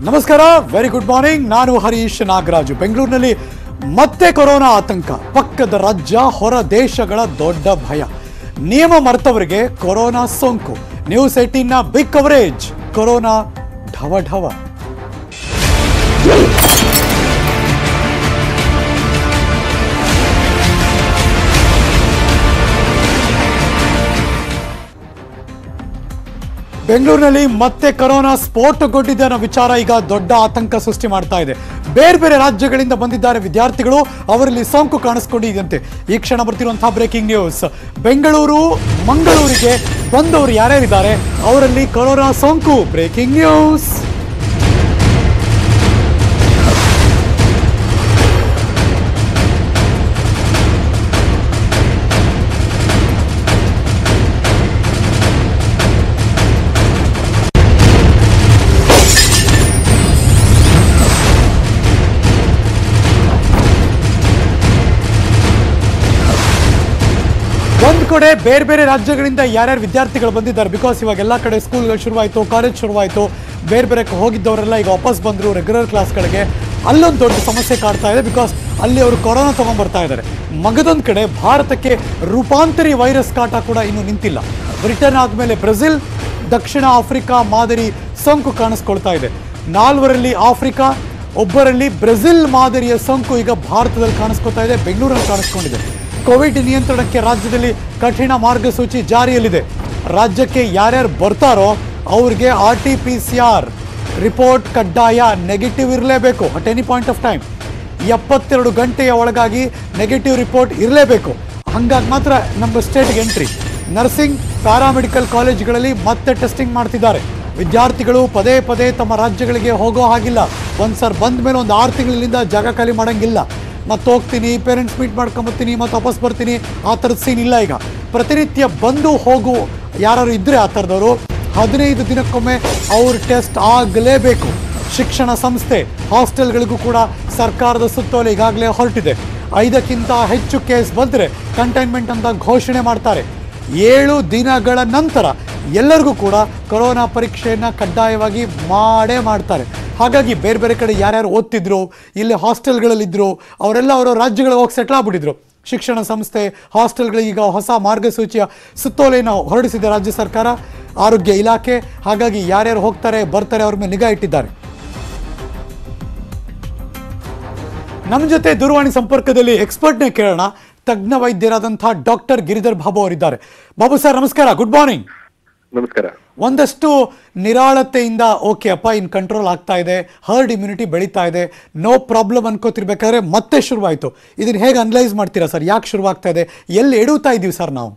ನಮಸ್ಕಾರ very good morning ನಾನು ಹರೀಶ್ ನಾಗರಾಜು ಬೆಂಗಳೂರಿನಲ್ಲಿ ಮತ್ತೆ ಕೊರೋನಾ ಆತಂಕ ಪಕ್ಕದ ರಾಜ್ಯ ಹೊರ ದೇಶಗಳ ದೊಡ್ಡ ಭಯ ನಿಯಮ ಮರೆತವರಿಗೆ ಕೊರೋನಾ ಸೋಂಕು ನ್ಯೂಸ್ ಏಟೀನ್ನ ಬಿಗ್ ಕವರೇಜ್ ಕೊರೋನಾ ಢವ ಢವ ಬೆಂಗಳೂರಿನಲ್ಲಿ ಮತ್ತೆ ಕೊರೋನಾ ಸ್ಫೋಟಗೊಂಡಿದೆ ಅನ್ನೋ ವಿಚಾರ ಈಗ ದೊಡ್ಡ ಆತಂಕ ಸೃಷ್ಟಿ ಮಾಡ್ತಾ ಇದೆ ಬೇರೆ ಬೇರೆ ರಾಜ್ಯಗಳಿಂದ ಬಂದಿದ್ದಾರೆ ವಿದ್ಯಾರ್ಥಿಗಳು ಅವರಲ್ಲಿ ಸೋಂಕು ಕಾಣಿಸ್ಕೊಂಡಿದಂತೆ ಈ ಕ್ಷಣ ಬರ್ತಿರುವಂತಹ ಬ್ರೇಕಿಂಗ್ ನ್ಯೂಸ್ ಬೆಂಗಳೂರು ಮಂಗಳೂರಿಗೆ ಬಂದವರು ಯಾರ್ಯಾರಿದ್ದಾರೆ ಅವರಲ್ಲಿ ಕೊರೋನಾ ಸೋಂಕು ಬ್ರೇಕಿಂಗ್ ನ್ಯೂಸ್ ಒಂದ್ ಕಡೆ ಬೇರೆ ಬೇರೆ ರಾಜ್ಯಗಳಿಂದ ಯಾರ್ಯಾರು ವಿದ್ಯಾರ್ಥಿಗಳು ಬಂದಿದ್ದಾರೆ ಬಿಕಾಸ್ ಇವಾಗ ಎಲ್ಲ ಕಡೆ ಸ್ಕೂಲ್ಗಳು ಶುರುವಾಯಿತು ಕಾಲೇಜ್ ಶುರುವಾಯಿತು ಬೇರೆ ಬೇರೆ ಹೋಗಿದ್ದವರೆಲ್ಲ ಈಗ ವಾಪಸ್ ಬಂದರು ರೆಗ್ಯುಲರ್ ಕ್ಲಾಸ್ಗಳಿಗೆ ಅಲ್ಲೊಂದು ದೊಡ್ಡ ಸಮಸ್ಯೆ ಕಾಡ್ತಾ ಇದೆ ಬಿಕಾಸ್ ಅಲ್ಲಿ ಅವರು ಕೊರೋನಾ ತಗೊಂಡ್ಬರ್ತಾ ಇದ್ದಾರೆ ಮಗದೊಂದು ಕಡೆ ಭಾರತಕ್ಕೆ ರೂಪಾಂತರಿ ವೈರಸ್ ಕಾಟ ಕೂಡ ಇನ್ನೂ ನಿಂತಿಲ್ಲ ಬ್ರಿಟನ್ ಆದಮೇಲೆ ಬ್ರೆಜಿಲ್ ದಕ್ಷಿಣ ಆಫ್ರಿಕಾ ಮಾದರಿ ಸೋಂಕು ಕಾಣಿಸ್ಕೊಳ್ತಾ ಇದೆ ನಾಲ್ವರಲ್ಲಿ ಆಫ್ರಿಕಾ ಒಬ್ಬರಲ್ಲಿ ಬ್ರೆಜಿಲ್ ಮಾದರಿಯ ಸೋಂಕು ಈಗ ಭಾರತದಲ್ಲಿ ಕಾಣಿಸ್ಕೊತಾ ಇದೆ ಬೆಂಗಳೂರಲ್ಲಿ ಕಾಣಿಸ್ಕೊಂಡಿದೆ ಕೋವಿಡ್ ನಿಯಂತ್ರಣಕ್ಕೆ ರಾಜ್ಯದಲ್ಲಿ ಕಠಿಣ ಮಾರ್ಗಸೂಚಿ ಜಾರಿಯಲ್ಲಿದೆ ರಾಜ್ಯಕ್ಕೆ ಯಾರ್ಯಾರು ಬರ್ತಾರೋ ಅವ್ರಿಗೆ R T P C R report ಕಡ್ಡಾಯ ನೆಗೆಟಿವ್ ಇರಲೇಬೇಕು at any point of time ಎಪ್ಪತ್ತೆರಡು ಗಂಟೆಯ ಒಳಗಾಗಿ ನೆಗೆಟಿವ್ ರಿಪೋರ್ಟ್ ಇರಲೇಬೇಕು ಹಂಗಾಗಿ ಮಾತ್ರ ನಮ್ಮ ಸ್ಟೇಟ್ಗೆ ಎಂಟ್ರಿ ನರ್ಸಿಂಗ್ ಪ್ಯಾರಾಮೆಡಿಕಲ್ ಕಾಲೇಜುಗಳಲ್ಲಿ ಮತ್ತೆ ಟೆಸ್ಟಿಂಗ್ ಮಾಡ್ತಿದ್ದಾರೆ ವಿದ್ಯಾರ್ಥಿಗಳು ಪದೇ ಪದೇ ತಮ್ಮ ರಾಜ್ಯಗಳಿಗೆ ಹೋಗೋ ಹಾಗಿಲ್ಲ ಒಂದು ಸರ್ ಬಂದ ಮೇಲೆ ಒಂದು ಆರು ತಿಂಗಳಿಂದ ಜಾಗ ಖಾಲಿ ಮಾಡೋಂಗಿಲ್ಲ ಮತ್ತೆ ಹೋಗ್ತೀನಿ ಪೇರೆಂಟ್ಸ್ ಮೀಟ್ ಮಾಡ್ಕೊಂಬರ್ತೀನಿ ಮತ್ತೆ ವಾಪಸ್ ಬರ್ತೀನಿ ಆ ಥರದ ಸೀನ್ ಇಲ್ಲ ಈಗ ಪ್ರತಿನಿತ್ಯ ಬಂದು ಹೋಗು ಯಾರು ಇದ್ದರೆ ಆ ಥರದವರು ಹದಿನೈದು ದಿನಕ್ಕೊಮ್ಮೆ ಅವ್ರ ಟೆಸ್ಟ್ ಆಗಲೇಬೇಕು ಶಿಕ್ಷಣ ಸಂಸ್ಥೆ ಹಾಸ್ಟೆಲ್ಗಳಿಗೂ ಕೂಡ ಸರ್ಕಾರದ ಸುತ್ತೋಲೆ ಈಗಾಗಲೇ ಹೊರಟಿದೆ ಐದಕ್ಕಿಂತ ಹೆಚ್ಚು ಕೇಸ್ ಬಂದರೆ ಕಂಟೈನ್ಮೆಂಟ್ ಅಂತ ಘೋಷಣೆ ಮಾಡ್ತಾರೆ ಏಳು ದಿನಗಳ ನಂತರ ಎಲ್ಲರಿಗೂ ಕೂಡ ಕೊರೋನಾ ಪರೀಕ್ಷೆಯನ್ನು ಕಡ್ಡಾಯವಾಗಿ ಮಾಡೇ ಮಾಡ್ತಾರೆ ಹಾಗಾಗಿ ಬೇರೆ ಬೇರೆ ಕಡೆ ಯಾರ್ಯಾರು ಓದ್ತಿದ್ರು ಇಲ್ಲಿ ಹಾಸ್ಟೆಲ್ಗಳಲ್ಲಿದ್ದರು ಅವರೆಲ್ಲ ಅವರ ರಾಜ್ಯಗಳಿಗೆ ಹೋಗಿ ಸೆಟ್ಲ್ ಆಗ್ಬಿಟ್ಟಿದ್ರು ಶಿಕ್ಷಣ ಸಂಸ್ಥೆ ಹಾಸ್ಟೆಲ್ಗಳಿಗೆ ಈಗ ಹೊಸ ಮಾರ್ಗಸೂಚಿಯ ಸುತ್ತೋಲೆಯನ್ನು ಹೊರಡಿಸಿದೆ ರಾಜ್ಯ ಸರ್ಕಾರ ಆರೋಗ್ಯ ಇಲಾಖೆ ಹಾಗಾಗಿ ಯಾರ್ಯಾರು ಹೋಗ್ತಾರೆ ಬರ್ತಾರೆ ಅವ್ರ ಮೇಲೆ ನಿಗಾ ಇಟ್ಟಿದ್ದಾರೆ ನಮ್ಮ ಜೊತೆ ದೂರವಾಣಿ ಸಂಪರ್ಕದಲ್ಲಿ ಎಕ್ಸ್ಪರ್ಟ್ನೇ ಕೇಳೋಣ ತಜ್ಞ ವೈದ್ಯರಾದಂತಹ ಡಾಕ್ಟರ್ ಗಿರಿಧರ್ ಬಾಬು ಅವರಿದ್ದಾರೆ ಬಾಬು ಸರ್ ನಮಸ್ಕಾರ ಗುಡ್ ಮಾರ್ನಿಂಗ್ ನಮಸ್ಕಾರ ಒಂದಷ್ಟು ನಿರಾಳತೆಯಿಂದ ಓಕೆ ಅಪ್ಪ ಇನ್ ಕಂಟ್ರೋಲ್ ಆಗ್ತಾ ಇದೆ ಹರ್ಡ್ ಇಮ್ಯುನಿಟಿ ಬೆಳೀತಾ ಇದೆ ನೋ ಪ್ರಾಬ್ಲಮ್ ಅನ್ಕೋತಿರ್ಬೇಕಾದ್ರೆ ಮತ್ತೆ ಶುರುವಾಯಿತು ಇದನ್ನ ಹೇಗೆ ಅನಲೈಸ್ ಮಾಡ್ತೀರಾ ಸರ್ ಯಾಕೆ ಶುರುವಾಗ್ತಾ ಇದೆ ಎಲ್ಲಿ ಎಡುತ್ತಾ ಇದ್ದೀವಿ ಸರ್ ನಾವು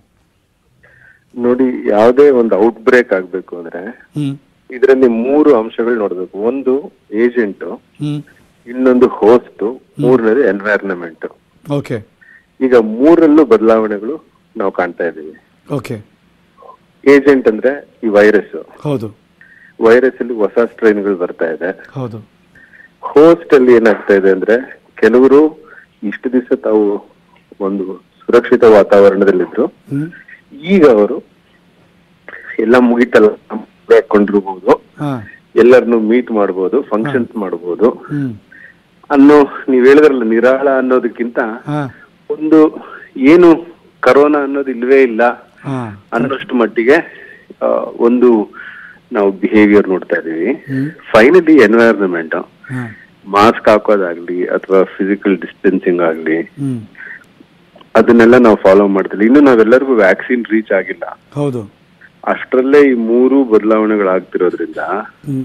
ನೋಡಿ ಯಾವುದೇ ಒಂದು ಔಟ್ ಬ್ರೇಕ್ ಆಗ್ಬೇಕು ಅಂದ್ರೆ ಹ್ಮ್ ಇದರಲ್ಲಿ ಮೂರು ಅಂಶಗಳು ನೋಡ್ಬೇಕು ಒಂದು ಏಜೆಂಟ್ ಹ್ಮ್ ಇನ್ನೊಂದು ಹೋಸ್ಟ್ ಮೂರನೇದು ಎನ್ವೈರ್ನಮೆಂಟ್ ಓಕೆ ಈಗ ಮೂರಲ್ಲೂ ಬದಲಾವಣೆಗಳು ನಾವು ಕಾಣ್ತಾ ಇದ್ದೀವಿ ಓಕೆ ಏಜೆಂಟ್ ಅಂದ್ರೆ ಈ ವೈರಸ್ ಹೌದು ವೈರಸ್ ಅಲ್ಲಿ ಹೊಸ ಸ್ಟ್ರೈನ್ಗಳು ಬರ್ತಾ ಇದೆ ಹೌದು ಹೋಸ್ಟ್ ಅಲ್ಲಿ ಏನಾಗ್ತಾ ಇದೆ ಅಂದ್ರೆ ಕೆಲವರು ಇಷ್ಟು ದಿವಸ ತಾವು ಒಂದು ಸುರಕ್ಷಿತ ವಾತಾವರಣದಲ್ಲಿದ್ರು ಹ್ಮ್ ಈಗ ಅವರು ಎಲ್ಲ ಮುಗಿತಲ್ಲ ಹಾಕೊಂಡಿರ್ಬೋದು ಹಾ ಎಲ್ಲರನ್ನು ಮೀಟ್ ಮಾಡ್ಬೋದು ಫಂಕ್ಷನ್ಸ್ ಮಾಡ್ಬೋದು ಹ್ಮ್ ಅನ್ನೋ ನೀವ್ ಹೇಳಿದ್ರಲ್ಲ ನಿರಾಳ ಅನ್ನೋದಕ್ಕಿಂತ ಹಾ ಒಂದು ಏನು ಕರೋನಾ ಅನ್ನೋದು ಇಲ್ವೇ ಇಲ್ಲ ಹಾ ಅನ್ನೋಷ್ಟು ಮಟ್ಟಿಗೆ ಆ, ಒಂದು ನಾವು ಬಿಹೇವಿಯರ್ ನೋಡ್ತಾ ಇದೀವಿ ಹ್ಮ್ ಫೈನಲಿ ಎನ್ವೈರನ್ಮೆಂಟ್ ಹಾ ಮಾಸ್ಕ್ ಹಾಕೋದಾಗ್ಲಿ ಅಥವಾ ಫಿಸಿಕಲ್ ಡಿಸ್ಟೆನ್ಸಿಂಗ್ ಆಗ್ಲಿ ಹ್ಮ್ ಅದನ್ನೆಲ್ಲ ನಾವು ಫಾಲೋ ಮಾಡ್ತಿಲ್ಲ ಇನ್ನು ನಾವೆಲ್ಲರಿಗೂ ವ್ಯಾಕ್ಸಿನ್ ರೀಚ್ ಆಗಿಲ್ಲ ಹೌದು ಅಷ್ಟರಲ್ಲೇ ಈ ಮೂರು ಬದಲಾವಣೆಗಳಾಗ್ತಿರೋದ್ರಿಂದ ಹ್ಮ್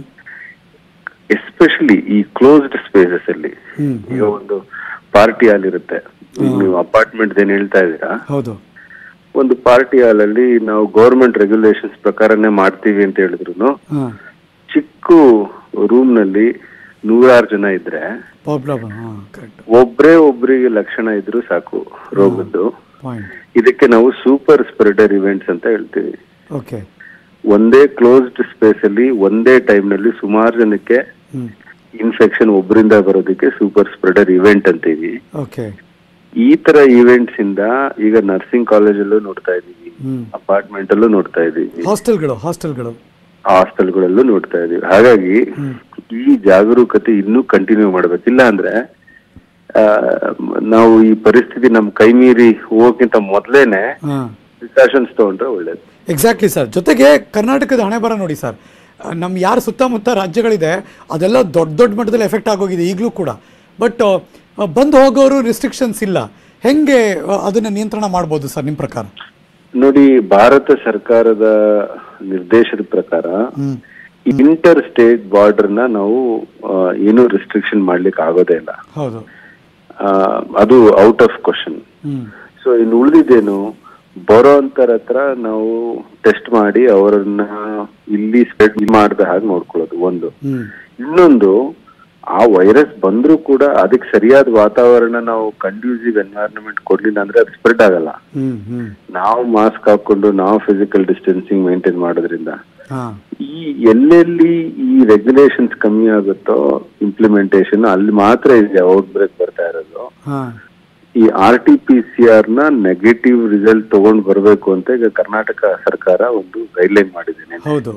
ಎಸ್ಪೆಷಲಿ ಈ ಕ್ಲೋಸ್ಡ್ ಸ್ಪೇಸಸ್ ಅಲ್ಲಿ ಹ್ಮ್ ಈಗ ಒಂದು ಪಾರ್ಟಿ ಹಾಲ್ ಇರುತ್ತೆ ಈಗ ನೀವು ಅಪಾರ್ಟ್ಮೆಂಟ್ ಏನ್ ಹೇಳ್ತಾ ಇದ್ದೀರಾ ಹೌದು ಒಂದು ಪಾರ್ಟಿ ಹಾಲ್ ಅಲ್ಲಿ ನಾವು ಗೌರ್ಮೆಂಟ್ ರೆಗ್ಯುಲೇಷನ್ಸ್ ಪ್ರಕಾರನೇ ಮಾಡ್ತೀವಿ ಅಂತ ಹೇಳಿದ್ರು ಹಾ ಚಿಕ್ಕ ರೂಮ್ ನಲ್ಲಿ ನೂರಾರು ಜನ ಇದ್ರೆ ಪ್ರಾಬ್ಲಮ್ ಹಾ ಕರೆಕ್ಟ್ ಒಬ್ರೇ ಒಬ್ರಿಗೆ ಲಕ್ಷಣ ಇದ್ರು ಸಾಕು ರೋಗದ್ದು ಪಾಯಿಂಟ್ ಇದಕ್ಕೆ ನಾವು ಸೂಪರ್ ಸ್ಪ್ರೆಡರ್ ಇವೆಂಟ್ಸ್ ಅಂತ ಹೇಳ್ತೀವಿ ಓಕೆ ಒಂದೇ ಕ್ಲೋಸ್ಡ್ ಸ್ಪೇಸ್ ಅಲ್ಲಿ ಒಂದೇ ಟೈಮ್ ನಲ್ಲಿ ಸುಮಾರು ಜನಕ್ಕೆ ಹ್ಮ್ ಇನ್ಫೆಕ್ಷನ್ ಒಬ್ಬರಿಂದ ಬರೋದಕ್ಕೆ ಸೂಪರ್ ಸ್ಪ್ರೆಡರ್ ಇವೆಂಟ್ ಅಂತೀವಿ ಓಕೆ ಈ ತರ ಇವೆಂಟ್ಸ್ ಇಂದ ಈಗ ನರ್ಸಿಂಗ್ ಕಾಲೇಜಲ್ಲೂ ನೋಡ್ತಾ ಇದೀವಿ ಹ್ಮ್ ಅಪಾರ್ಟ್ಮೆಂಟ್ ಅಲ್ಲೂ ನೋಡ್ತಾ ಇದೀವಿ ಹಾಸ್ಟೆಲ್ಗಳು ಹಾಸ್ಟೆಲ್ಗಳು ಹಾಸ್ಟೆಲ್ಗಳಲ್ಲೂ ನೋಡ್ತಾ ಇದೀವಿ ಹಾಗಾಗಿ ಈ ಜಾಗರೂಕತೆ ಇನ್ನೂ ಕಂಟಿನ್ಯೂ ಮಾಡ್ಬೇಕು ಇಲ್ಲ ಅಂದ್ರೆ ಆ, ನಾವು ಈ ಪರಿಸ್ಥಿತಿ ನಮ್ ಕೈ ಮೀರಿ ಹೋಗೋಕ್ಕಿಂತ ಮೊದ್ಲೇನೆ ಹಾಂ ಪ್ರಿಕಾಷನ್ಸ್ ತಗೊಂಡ್ರೆ ಒಳ್ಳೇದು ಎಕ್ಸಾಕ್ಟ್ಲಿ ಸರ್ ಜೊತೆಗೆ ಕರ್ನಾಟಕದ ಹಣೆ ಬರ ನೋಡಿ ಸರ್ ನಮ್ಮ ಯಾರು ಸುತ್ತಮುತ್ತ ರಾಜ್ಯಗಳಿದೆ ಅದೆಲ್ಲ ದೊಡ್ಡ ದೊಡ್ಡ ಮಟ್ಟದಲ್ಲಿ ಎಫೆಕ್ಟ್ ಆಗೋಗಿದೆ ಈಗಲೂ ಕೂಡ ಬಟ್ ಬಂದು ಹೋಗೋರು ರಿಸ್ಟ್ರಿಕ್ಷನ್ಸ್ ಇಲ್ಲ ಹೆಂಗೆ ಆ, ಅದನ್ನ ನಿಯಂತ್ರಣ ಮಾಡ್ಬೋದು ಸರ್ ನಿಮ್ಮ ಪ್ರಕಾರ ನೋಡಿ ಭಾರತ ಸರ್ಕಾರದ ನಿರ್ದೇಶದ ಪ್ರಕಾರ ಇಂಟರ್ ಸ್ಟೇಟ್ ಬಾರ್ಡರ್ ನ ನಾವು ಆ, ಏನೂ ರಿಸ್ಟ್ರಿಕ್ಷನ್ ಮಾಡ್ಲಿಕ್ಕೆ ಆಗೋದೇ ಇಲ್ಲ ಹೌದು ಆ, ಅದು out of question hmm so ಇನ್ನು ಉಳಿದಿದ್ದೇನು ಬರೋ ಅಂತರ ಹತ್ರ ನಾವು ಟೆಸ್ಟ್ ಮಾಡಿ ಅವರನ್ನ ಇಲ್ಲಿ ಸ್ಪ್ರೆಡ್ ಮಾಡದ ಹಾಗೆ ನೋಡ್ಕೊಳ್ಳೋದು ಒಂದು ಹ್ಮ್ ಇನ್ನೊಂದು ಆ ವೈರಸ್ ಬಂದ್ರೂ ಕೂಡ ಅದಕ್ಕೆ ಸರಿಯಾದ ವಾತಾವರಣ ನಾವು ಕಂಡ್ಯೂಸಿವ್ ಎನ್ವೈರನ್ಮೆಂಟ್ ಕೊಡ್ಲಿಲ್ಲ ಅಂದ್ರೆ ಅದು ಸ್ಪ್ರೆಡ್ ಆಗಲ್ಲ ಹ್ಮ್ ಹ್ಮ್ ನಾವು ಮಾಸ್ಕ್ ಹಾಕೊಂಡು ನಾವು ಫಿಸಿಕಲ್ ಡಿಸ್ಟೆನ್ಸಿಂಗ್ ಮೇಂಟೈನ್ ಮಾಡೋದ್ರಿಂದ ಹಾ ಈ ಎಲ್ಲೆಲ್ಲಿ ಈ ರೆಗ್ಯುಲೇಷನ್ಸ್ ಕಮ್ಮಿ ಆಗುತ್ತೋ ಇಂಪ್ಲಿಮೆಂಟೇಶನ್ ಅಲ್ಲಿ ಮಾತ್ರ ಇದೆ ಔಟ್ ಬ್ರೇಕ್ ಬರ್ತಾ ಇರೋದು ಹಾ ಈ R T P C R ನ ನೆಗೆಟಿವ್ ರಿಸಲ್ಟ್ ತಗೊಂಡ್ ಬರಬೇಕು ಅಂತ ಈಗ ಕರ್ನಾಟಕ ಸರ್ಕಾರ ಒಂದು ಗೈಡ್ಲೈನ್ ಮಾಡಿದ್ದೇನೆ ಹೌದು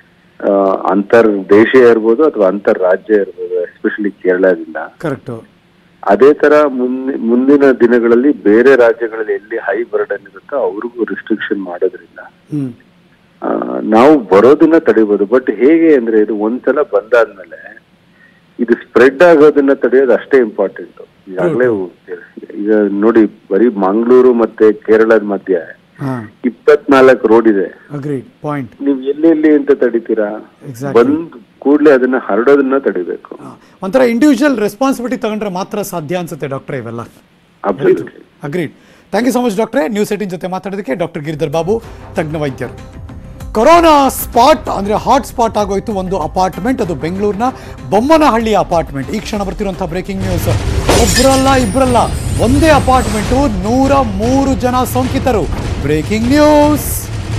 ಅಂತರ್ ದೇಶ ಇರ್ಬೋದು ಅಥವಾ ಅಂತರ್ ರಾಜ್ಯ ಇರ್ಬೋದು ಎಸ್ಪೆಷಲಿ ಕೇರಳದಿಂದ ಕರೆಕ್ಟು ಅದೇ ತರ ಮುಂದೆ ಮುಂದಿನ ದಿನಗಳಲ್ಲಿ ಬೇರೆ ರಾಜ್ಯಗಳಲ್ಲಿ ಎಲ್ಲಿ ಹೈ ಬರ್ಡನ್ ಇರುತ್ತೋ ಅವ್ರಿಗೂ ರಿಸ್ಟ್ರಿಕ್ಷನ್ ಮಾಡೋದ್ರಿಂದ ಹ್ಮ್ ಆ, ನಾವು ಬರೋದನ್ನ ತಡಿಬಹುದು ಬಟ್ ಹೇಗೆ ಅಂದ್ರೆ ಇದು ಒಂದ್ಸಲ ಬಂದಾದ್ಮೇಲೆ ಇದು ಸ್ಪ್ರೆಡ್ ಆಗೋದನ್ನ ತಡೆಯೋದು ಅಷ್ಟೇ ಇಂಪಾರ್ಟೆಂಟ್ ಈಗಾಗಲೇ ಈಗ ನೋಡಿ ಬರೀ ಮಂಗಳೂರು ಮತ್ತೆ ಕೇರಳದ ಮಧ್ಯೆ ಹಾ ಇಪ್ಪತ್ನಾಲ್ಕು ರೋಡ್ ಇದೆ ಅಗ್ರೀಡ್ ಪಾಯಿಂಟ್ ನೀವ್ ಎಲ್ಲೆಲ್ಲಿ ಅಂತ ತಡಿತೀರಾ Exactly. ಬಂದ್ ಕೂಡ್ಲೆ ಅದನ್ನ ಹರಡೋದನ್ನ ತಡಿಬೇಕು ಒಂಥರ ಇಂಡಿವಿಜುವಲ್ ರೆಸ್ಪಾನ್ಸಿಬಿಲಿಟಿ ತಗೊಂಡ್ರೆ ಮಾತ್ರ ಸಾಧ್ಯ ಅನ್ಸುತ್ತೆ ಡಾಕ್ಟ್ರೆ ಇವೆಲ್ಲ absolutely agreed thank you so much ಡಾಕ್ಟ್ರೆ ನ್ಯೂಸ್ ಏಟಿನ್ ಜೊತೆ ಮಾತಾಡೋದಕ್ಕೆ ಡಾಕ್ಟರ್ ಗಿರಿಧರ್ ಬಾಬು ತಜ್ಞ ವೈದ್ಯರು ಕೊರೋನಾ ಸ್ಪಾಟ್ ಅಂದ್ರೆ ಹಾಟ್ ಸ್ಪಾಟ್ ಆಗೋಯ್ತು ಒಂದು ಅಪಾರ್ಟ್ಮೆಂಟ್ ಅದು ಬೆಂಗಳೂರಿನ ಬೊಮ್ಮನಹಳ್ಳಿ ಅಪಾರ್ಟ್ಮೆಂಟ್ ಈ ಕ್ಷಣ ಬರ್ತಿರುವಂತಹ ಬ್ರೇಕಿಂಗ್ ನ್ಯೂಸ್ ಒಬ್ಬರಲ್ಲ ಇಬ್ಬರಲ್ಲ ಒಂದೇ ಅಪಾರ್ಟ್ಮೆಂಟು ನೂರ ಮೂರು ಜನ ಸೋಂಕಿತರು ಬ್ರೇಕಿಂಗ್ ನ್ಯೂಸ್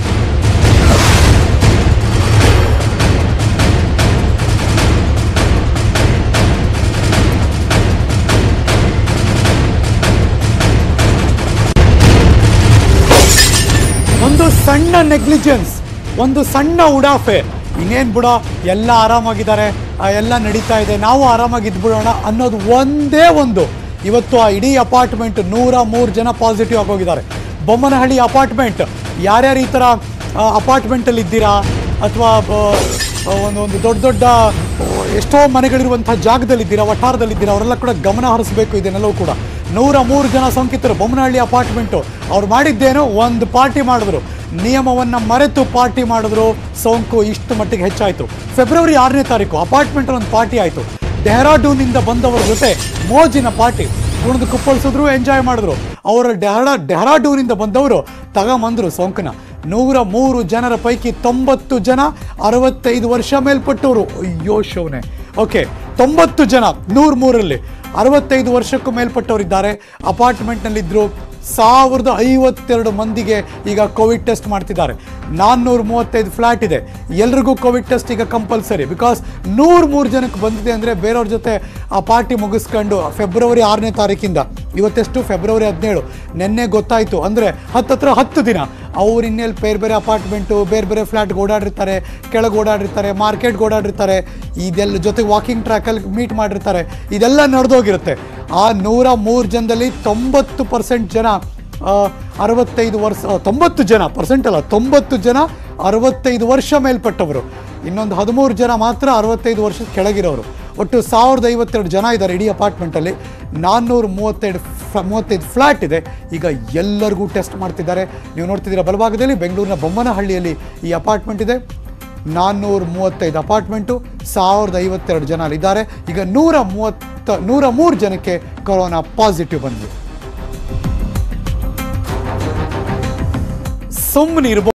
ಒಂದು ಸಣ್ಣ ನೆಗ್ಲಿಜೆನ್ಸ್ ಒಂದು ಸಣ್ಣ ಉಡಾಫೆ ಇನ್ನೇನ್ ಬಿಡ ಎಲ್ಲ ಆರಾಮಾಗಿದ್ದಾರೆ ಆ, ಎಲ್ಲ ನಡೀತಾ ಇದೆ ನಾವು ಆರಾಮಾಗಿ ಇದ್ಬಿಡೋಣ ಅನ್ನೋದು ಒಂದೇ ಒಂದು ಇವತ್ತು ಆ ಇಡೀ ಅಪಾರ್ಟ್ಮೆಂಟ್ ನೂರ ಮೂರು ಜನ ಪಾಸಿಟಿವ್ ಆಗೋಗಿದ್ದಾರೆ ಬೊಮ್ಮನಹಳ್ಳಿ ಅಪಾರ್ಟ್ಮೆಂಟ್ ಯಾರ್ಯಾರು ಈ ಥರ ಅಪಾರ್ಟ್ಮೆಂಟಲ್ಲಿ ಇದ್ದೀರಾ ಅಥವಾ ಒಂದು ಒಂದು ದೊಡ್ಡ ದೊಡ್ಡ ಆ, ಎಷ್ಟೋ ಮನೆಗಳಿರುವಂತಹ ಜಾಗದಲ್ಲಿದ್ದೀರಾ ವಠಾರದಲ್ಲಿದ್ದೀರಾ ಅವರೆಲ್ಲ ಕೂಡ ಗಮನ ಹರಿಸಬೇಕು ಇದನ್ನೆಲ್ಲವೂ ಕೂಡ ನೂರ ಮೂರು ಜನ ಸೋಂಕಿತರು ಬೊಮ್ಮನಹಳ್ಳಿ ಅಪಾರ್ಟ್ಮೆಂಟು ಅವ್ರು ಮಾಡಿದ್ದೇನು ಒಂದು ಪಾರ್ಟಿ ಮಾಡಿದ್ರು ನಿಯಮವನ್ನು ಮರೆತು ಪಾರ್ಟಿ ಮಾಡಿದ್ರು ಸೋಂಕು ಇಷ್ಟು ಮಟ್ಟಿಗೆ ಹೆಚ್ಚಾಯಿತು ಫೆಬ್ರವರಿ ಆರನೇ ತಾರೀಕು ಅಪಾರ್ಟ್ಮೆಂಟ್ ಒಂದು ಪಾರ್ಟಿ ಆಯಿತು ಡೆಹ್ರಾಡೂನಿಂದ ಬಂದವರ ಜೊತೆ ಮೋಜಿನ ಪಾರ್ಟಿ ಕುಣಿದು ಕುಪ್ಪಳಿಸಿದ್ರು ಎಂಜಾಯ್ ಮಾಡಿದ್ರು ಅವರ ಡೆಹ್ರಾ ಡೆಹ್ರಾಡೂನಿಂದ ಬಂದವರು ತಗೊಂಬಂದ್ರು ಸೋಂಕನ ನೂರ ಮೂರು ಜನರ ಪೈಕಿ ತೊಂಬತ್ತು ಜನ ಅರವತ್ತೈದು ವರ್ಷ ಮೇಲ್ಪಟ್ಟವರು ಅಯ್ಯೋ ಶೋನೆ ಓಕೆ ತೊಂಬತ್ತು ಜನ ನೂರ ಮೂರಲ್ಲಿ ಅರವತ್ತೈದು ವರ್ಷಕ್ಕೂ ಮೇಲ್ಪಟ್ಟವರಿದ್ದಾರೆ ಅಪಾರ್ಟ್ಮೆಂಟ್ನಲ್ಲಿದ್ದರು ಸಾವಿರದ ಐವತ್ತೆರಡು ಮಂದಿಗೆ ಈಗ ಕೋವಿಡ್ ಟೆಸ್ಟ್ ಮಾಡ್ತಿದ್ದಾರೆ ನಾನ್ನೂರ ಮೂವತ್ತೈದು ಫ್ಲ್ಯಾಟ್ ಇದೆ ಎಲ್ರಿಗೂ ಕೋವಿಡ್ ಟೆಸ್ಟ್ ಈಗ ಕಂಪಲ್ಸರಿ ಬಿಕಾಸ್ ನೂರು ಮೂರು ಜನಕ್ಕೆ ಬಂದಿದೆ ಅಂದರೆ ಬೇರೆಯವ್ರ ಜೊತೆ ಆ ಪಾರ್ಟಿ ಮುಗಿಸ್ಕೊಂಡು ಫೆಬ್ರವರಿ ಆರನೇ ತಾರೀಕಿಂದ ಇವತ್ತೆಷ್ಟು ಫೆಬ್ರವರಿ ಹದಿನೇಳು ನಿನ್ನೆ ಗೊತ್ತಾಯಿತು ಅಂದರೆ ಹತ್ತತ್ರ ಹತ್ತು ದಿನ ಅವ್ರು ಇನ್ನೆಲ್ಲಿ ಬೇರೆ ಬೇರೆ ಅಪಾರ್ಟ್ಮೆಂಟು ಬೇರೆ ಬೇರೆ ಫ್ಲ್ಯಾಟ್ಗೆ ಓಡಾಡಿರ್ತಾರೆ ಕೆಳಗೆ ಓಡಾಡಿರ್ತಾರೆ ಮಾರ್ಕೆಟ್ಗೆ ಓಡಾಡಿರ್ತಾರೆ ಇದೆಲ್ಲ ಜೊತೆಗೆ ವಾಕಿಂಗ್ ಟ್ರ್ಯಾಕಲ್ಲಿ ಮೀಟ್ ಮಾಡಿರ್ತಾರೆ ಇದೆಲ್ಲ ನಡೆದೋಗಿರುತ್ತೆ ಆ ನೂರ ಮೂರು ಜನದಲ್ಲಿ ತೊಂಬತ್ತು ಪರ್ಸೆಂಟ್ ಜನ ಆ, ಅರವತ್ತೈದು ವರ್ಷ ಆ, ತೊಂಬತ್ತು ಜನ ಪರ್ಸೆಂಟ್ ಅಲ್ಲ ತೊಂಬತ್ತು ಜನ ಅರವತ್ತೈದು ವರ್ಷ ಮೇಲ್ಪಟ್ಟವರು ಇನ್ನೊಂದು ಹದಿಮೂರು ಜನ ಮಾತ್ರ ಅರವತ್ತೈದು ವರ್ಷದ ಕೆಳಗಿರೋರು ಒಟ್ಟು ಸಾವಿರದ ಐವತ್ತೆರಡು ಜನ ಇದ್ದಾರೆ ಇಡೀ ಅಪಾರ್ಟ್ಮೆಂಟಲ್ಲಿ ನಾನ್ನೂರ ಮೂವತ್ತೆರಡು ಫ ಮೂವತ್ತೈದು ಫ್ಲ್ಯಾಟ್ ಇದೆ ಈಗ ಎಲ್ಲರಿಗೂ ಟೆಸ್ಟ್ ಮಾಡ್ತಿದ್ದಾರೆ ನೀವು ನೋಡ್ತಿದ್ದೀರಾ ಬಲಭಾಗದಲ್ಲಿ ಬೆಂಗಳೂರಿನ ಬೊಮ್ಮನಹಳ್ಳಿಯಲ್ಲಿ ಈ ಅಪಾರ್ಟ್ಮೆಂಟ್ ಇದೆ ನಾನ್ನೂರ ಮೂವತ್ತೈದು ಅಪಾರ್ಟ್ಮೆಂಟು ಸಾವಿರದ ಐವತ್ತೆರಡು ಜನ ಅಲ್ಲಿದ್ದಾರೆ ಈಗ ನೂರ ಮೂವತ್ತ ನೂರ ಮೂರು ಜನಕ್ಕೆ ಕೊರೋನಾ ಪಾಸಿಟಿವ್ ಬಂದಿದೆ ಸುಮ್ಮನೆ ಇರ್ಬೋದು